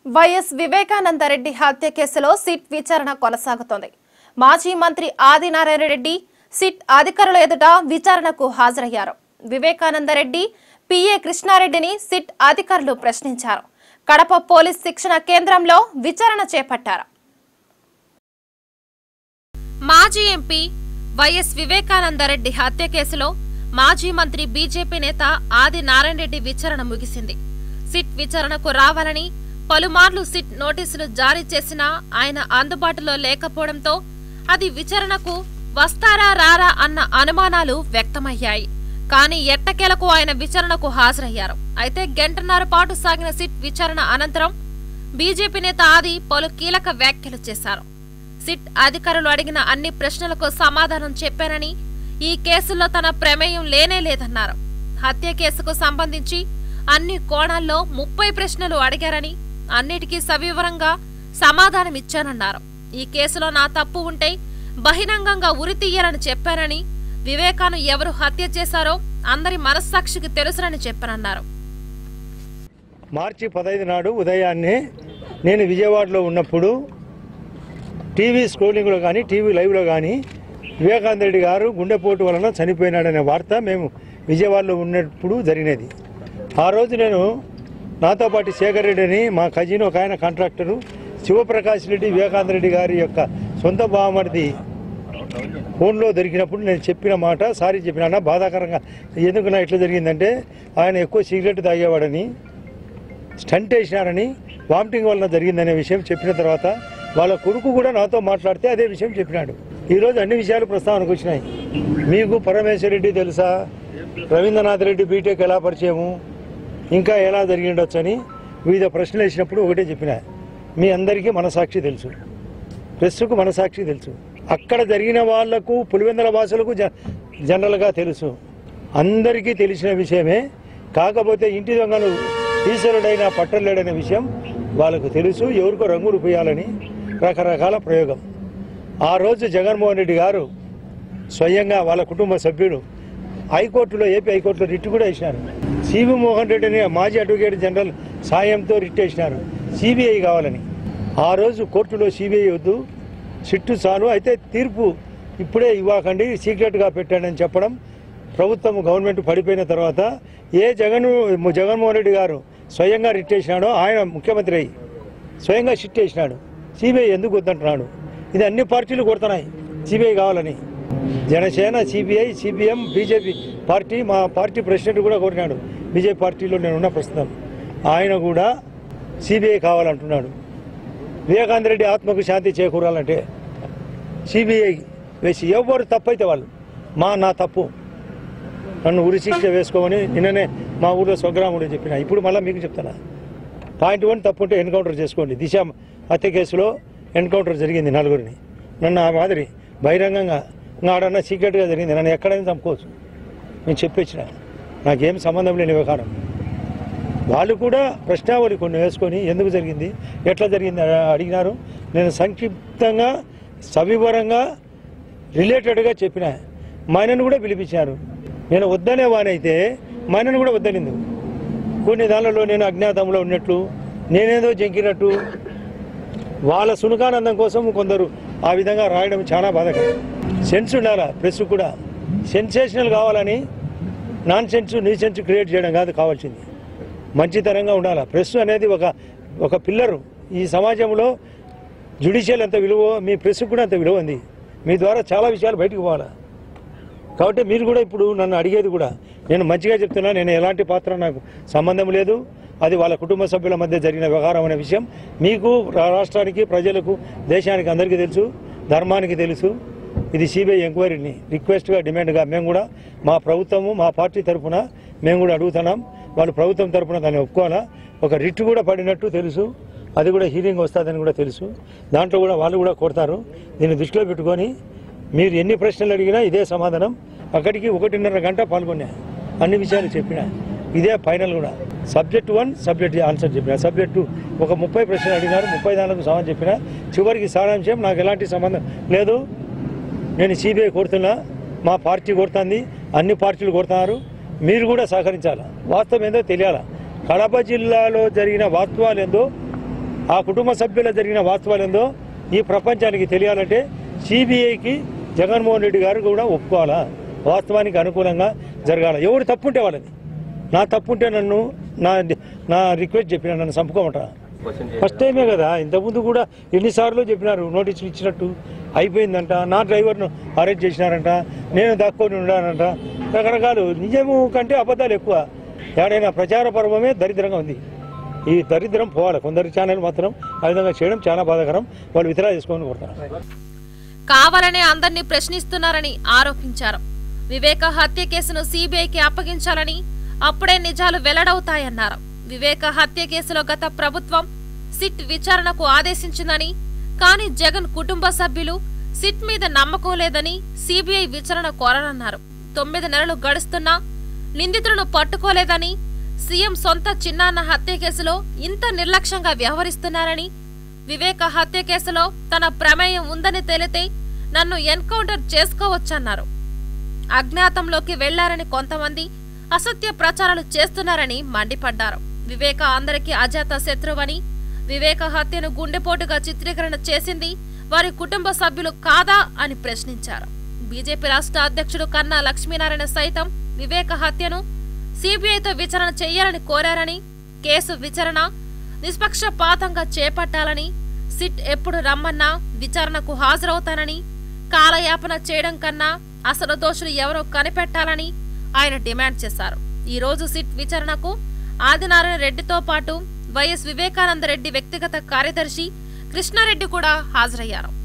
YS Vivekananda Reddy హత్య కేసులో SIT విచారణ కొనసాగుతోంది మాజీ మంత్రి ఆదినారాయణ రెడ్డి సిట్ అధికారుల ఎదుట విచారణకు హాజరయ్యారు వివేకానందరెడ్డి పిఏ కృష్ణారెడ్డిని సిట్ అధికారులు ప్రశ్నించారు కడప పోలీస్ శిక్షణ కేంద్రంలో విచారణ చేపట్టారు మాజీ ఎంపీ వైఎస్ వివేకానందరెడ్డి హత్య కేసులో మాజీ మంత్రి బీజేపీ నేత ఆది నారాయణ రెడ్డి విచారణ ముగిసింది సిట్ విచారణకు రావాలని పలుమార్లు సిట్ నోటీసులు జారీ చేసినా ఆయన అందుబాటులో లేకపోవడంతో అది విచారణకు వస్తారా రారా అన్న అనుమానాలు వ్యక్తమయ్యాయి కానీ ఎట్టకేలకు ఆయన విచారణకు హాజరయ్యారు అయితే గంటన్నర పాటు సాగిన సిట్ విచారణ అనంతరం బీజేపీ నేత ఆది పలు కీలక వ్యాఖ్యలు చేశారు సిట్ అధికారులు అడిగిన అన్ని ప్రశ్నలకు సమాధానం చెప్పానని ఈ కేసులో తన ప్రమేయం లేనే లేదన్నారు హత్య కేసుకు సంబంధించి అన్ని కోణాల్లో ముప్పై ప్రశ్నలు అడిగారని అన్నిటికీ సవివరంగా సమాధానమిచ్చానన్నారు ఈ కేసులో నా తప్పు ఉంటే బహిరంగంగా ఉరి తీయాలని చెప్పానని వివేకాను ఎవరు హత్య చేశారో అందరి మనస్సాక్షికి తెలుసునని చెప్పానన్నారు మార్చి పదహైదు నాడు ఉదయాన్నే నేను విజయవాడలో ఉన్నప్పుడు టీవీ స్క్రోలింగ్లో కానీ టీవీ లైవ్లో కానీ వివేకానంద రెడ్డి గారు గుండెపోటు వలన చనిపోయినాడనే వార్త మేము విజయవాడలో ఉన్నప్పుడు జరిగినది ఆ రోజు నేను నాతో పాటు శేఖర్ రెడ్డి అని మా కజిన్ ఒక ఆయన కాంట్రాక్టరు శివప్రకాష్ రెడ్డి వివేకానంద రెడ్డి గారి యొక్క సొంత బావమరిది ఫోన్లో దొరికినప్పుడు నేను చెప్పిన మాట సారీ చెప్పిన అన్న బాధాకరంగా ఎందుకు నా ఇట్లా జరిగిందంటే ఆయన ఎక్కువ సిగరెట్ తాగేవాడని స్టంట్ వేసినారని వామిటింగ్ వలన జరిగిందనే విషయం చెప్పిన తర్వాత వాళ్ళ కొడుకు కూడా నాతో మాట్లాడితే అదే విషయం చెప్పినాడు ఈరోజు అన్ని విషయాలు ప్రస్తావనకు వచ్చినాయి మీకు పరమేశ్వర రెడ్డి తెలుసా రవీంద్రనాథ్ రెడ్డి బీటెక్ ఎలా పరిచయము ఇంకా ఎలా జరిగిండొచ్చు అని వివిధ ప్రశ్నలు వేసినప్పుడు ఒకటే చెప్పిన మీ అందరికీ మనసాక్షి తెలుసు ప్రెస్కు మనసాక్షి తెలుసు అక్కడ జరిగిన వాళ్లకు పులివెందల భాషలకు జ జనరల్గా తెలుసు అందరికీ తెలిసిన విషయమే కాకపోతే ఇంటి దొంగలు ఈశ్వరుడైన పట్టలేడనే విషయం వాళ్ళకు తెలుసు ఎవరికో రంగులు పోయాలని రకరకాల ప్రయోగం ఆ రోజు జగన్మోహన్ రెడ్డి గారు స్వయంగా వాళ్ళ కుటుంబ సభ్యులు హైకోర్టులో ఏపీ హైకోర్టులో రిట్ కూడా వేసినారు సివి మోహన్ రెడ్డి అని మాజీ అడ్వకేట్ జనరల్ సాయంతో రిట్ వేసినారు సిబిఐ కావాలని ఆ రోజు కోర్టులో సిబిఐ వద్దు సిట్టు చాలు అయితే తీర్పు ఇప్పుడే ఇవ్వకండి సీక్రెట్గా పెట్టండి చెప్పడం ప్రభుత్వం గవర్నమెంట్ పడిపోయిన తర్వాత ఏ జగన్ జగన్మోహన్ రెడ్డి గారు స్వయంగా రిట్ వేసినాడో ఆయన ముఖ్యమంత్రి అయ్యి స్వయంగా షిట్ వేసినాడు సిబిఐ ఎందుకు వద్దంటున్నాడు ఇది అన్ని పార్టీలు కొడుతున్నాయి సిబిఐ కావాలని Janasena CBI CPM BJP party మా పార్టీ ప్రెసిడెంట్ కూడా కోరినాడు బీజేపీ పార్టీలో నేను ఉన్న ప్రస్తుతం ఆయన కూడా సిబిఐ కావాలంటున్నాడు వివేకానంద రెడ్డి ఆత్మకు శాంతి చేకూరాలంటే సిబిఐ వేసి ఎవరు తప్పైతే వాళ్ళు మా నా తప్పు నన్ను ఉరిశిక్ష వేసుకోమని నిన్ననే మా ఊళ్ళో స్వగ్రాముడు చెప్పిన ఇప్పుడు మళ్ళీ మీకు చెప్తాను పాయింట్ వన్ తప్పు ఉంటే ఎన్కౌంటర్ చేసుకోండి దిశ హత్య కేసులో ఎన్కౌంటర్ జరిగింది నలుగురిని నన్ను ఆ మాదిరి బహిరంగంగా ఇంకా ఆడన్నా సీక్రెట్గా జరిగింది నన్ను ఎక్కడైనా చంపుకోవచ్చు నేను చెప్పొచ్చిన నాకేం సంబంధం లేని వ్యవహారం వాళ్ళు కూడా ప్రశ్నావళి కొన్ని వేసుకొని ఎందుకు జరిగింది ఎట్లా జరిగింది అని అడిగినారు నేను సంక్షిప్తంగా సవివరంగా రిలేటెడ్గా చెప్పిన మైనను కూడా పిలిపించారు నేను వద్దనే వానైతే మైనను కూడా వద్దనింది కొన్ని దానిలో నేను అజ్ఞాతంలో ఉన్నట్లు నేనేదో జంకినట్టు వాళ్ళ సునకానందం కోసం కొందరు ఆ విధంగా రాయడం చాలా బాధకరం సెన్స్ ఉండాలా ప్రెస్ కూడా సెన్సేషనల్ కావాలని నాన్ సెన్స్ నీ సెన్స్ క్రియేట్ చేయడం కాదు కావాల్సింది మంచితనంగా ఉండాలా ప్రెస్ అనేది ఒక ఒక పిల్లరు ఈ సమాజంలో జుడిషియల్ ఎంత విలువ మీ ప్రెస్ కూడా అంత విలువ ఉంది మీ ద్వారా చాలా విషయాలు బయటకు పోవాలా కాబట్టి మీరు కూడా ఇప్పుడు నన్ను అడిగేది కూడా నేను మంచిగా చెప్తున్నా నేను ఎలాంటి పాత్ర నాకు సంబంధం లేదు అది వాళ్ళ కుటుంబ సభ్యుల మధ్య జరిగిన వ్యవహారం అనే విషయం మీకు రా- రాష్ట్రానికి ప్రజలకు దేశానికి అందరికీ తెలుసు ధర్మానికి తెలుసు ఇది సిబిఐ ఎంక్వైరీని రిక్వెస్ట్గా డిమాండ్గా మేము కూడా మా ప్రభుత్వము మా పార్టీ తరఫున మేము కూడా అడుగుతున్నాం వాళ్ళు ప్రభుత్వం తరఫున దాన్ని ఒప్పుకోవాలా ఒక రిట్ కూడా పడినట్టు తెలుసు అది కూడా హీరింగ్ వస్తుందని కూడా తెలుసు దాంట్లో కూడా వాళ్ళు కూడా కొడతారు దీన్ని దృష్టిలో పెట్టుకొని మీరు ఎన్ని ప్రశ్నలు అడిగినా ఇదే సమాధానం అక్కడికి ఒకటిన్నర గంట పాల్గొన్నా అన్ని విషయాలు చెప్పిన ఇదే ఫైనల్ కూడా సబ్జెక్ట్ వన్ సబ్జెక్ట్ ఆన్సర్ చెప్పిన సబ్జెక్ట్ టూ ఒక ముప్పై ప్రశ్నలు అడిగినారు ముప్పై దానికి సమాధానం చెప్పిన చివరికి సారాంశం నాకు ఎలాంటి సంబంధం లేదు నేను సిబిఐ కోరుతున్నా మా పార్టీ కొడుతుంది అన్ని పార్టీలు కొడుతున్నారు మీరు కూడా సహకరించాలి వాస్తవం ఏందో తెలియాలా కడప జిల్లాలో జరిగిన వాస్తవాలు ఏందో ఆ కుటుంబ సభ్యుల జరిగిన వాస్తవాలు ఏందో ఈ ప్రపంచానికి తెలియాలంటే సిబిఐకి జగన్మోహన్ రెడ్డి గారు కూడా ఒప్పుకోవాలా వాస్తవానికి అనుకూలంగా జరగాల ఎవరు తప్పుంటే వాళ్ళది నా తప్పుంటే నన్ను నా నా రిక్వెస్ట్ చెప్పిన నన్ను చంపుకోమంటారా ఫస్ట్ టైమే కదా ఇంతకుముందు కూడా ఎన్నిసార్లు చెప్పినారు నోటీసులు ఇచ్చినట్టు అయిపోయిందంట నా డ్రైవర్ను అరెస్ట్ చేసినారంట నేను దాక్కొని ఉన్నానంట రకరకాలు నిజము కంటే అబద్ధాలు ఎక్కువ ఎక్కడైనా ప్రచార పర్వమే దరిద్రంగా ఉంది ఈ దరిద్రం పోవాలి కొందరి ఛానల్ మాత్రం ఆ విధంగా చేయడం చాలా బాధాకరం వాళ్ళు విత్డ్రా చేసుకొని కొడతారు కావాలనే అందర్నీ ప్రశ్నిస్తున్నారని ఆరోపించారు వివేక హత్య కేసును సీబీఐకి అప్పగించాలని అప్పుడే నిజాలు వెల్లడవుతాయన్నారు వివేక హత్య కేసులో గత ప్రభుత్వం సిట్ విచారణకు ఆదేశించిందని కానీ జగన్ కుటుంబ సభ్యులు సిట్ మీద నమ్మకం లేదని సీబీఐ విచారణ కోరనన్నారు తొమ్మిది నెలలు గడుస్తున్నా నిందితులను పట్టుకోలేదని సీఎం సొంత చిన్నాన్న హత్య కేసులో ఇంత నిర్లక్ష్యంగా వ్యవహరిస్తున్నారని వివేక హత్య కేసులో తన ప్రమేయం ఉందని తేలితే నన్ను ఎన్కౌంటర్ చేసుకోవచ్చన్నారు అజ్ఞాతంలోకి వెళ్లారని కొంతమంది అసత్య ప్రచారాలు చేస్తున్నారని మండిపడ్డారు వివేక అందరికీ అజాత శత్రువని వివేక హత్యను గుండెపోటుగా చిత్రీకరణ చేసింది వారి కుటుంబ సభ్యులు కాదా అని ప్రశ్నించారు బీజేపీ రాష్ట్ర అధ్యక్షుడు కన్నా లక్ష్మీనారాయణ సైతం వివేక హత్యను సిబిఐతో విచారణ చేయాలని కోరారని కేసు విచారణ నిష్పక్షపాతంగా చేపట్టాలని సిట్ ఎప్పుడు రమ్మన్నా విచారణకు హాజరవుతానని కాలయాపన చేయడం కన్నా అసలు దోషులు ఎవరో కనిపెట్టాలని ఆయన డిమాండ్ చేశారు ఈ రోజు సిట్ విచారణకు ఆదినారాయణ రెడ్డితో పాటు వైఎస్ వివేకానంద రెడ్డి వ్యక్తిగత కార్యదర్శి కృష్ణారెడ్డి కూడా హాజరయ్యారు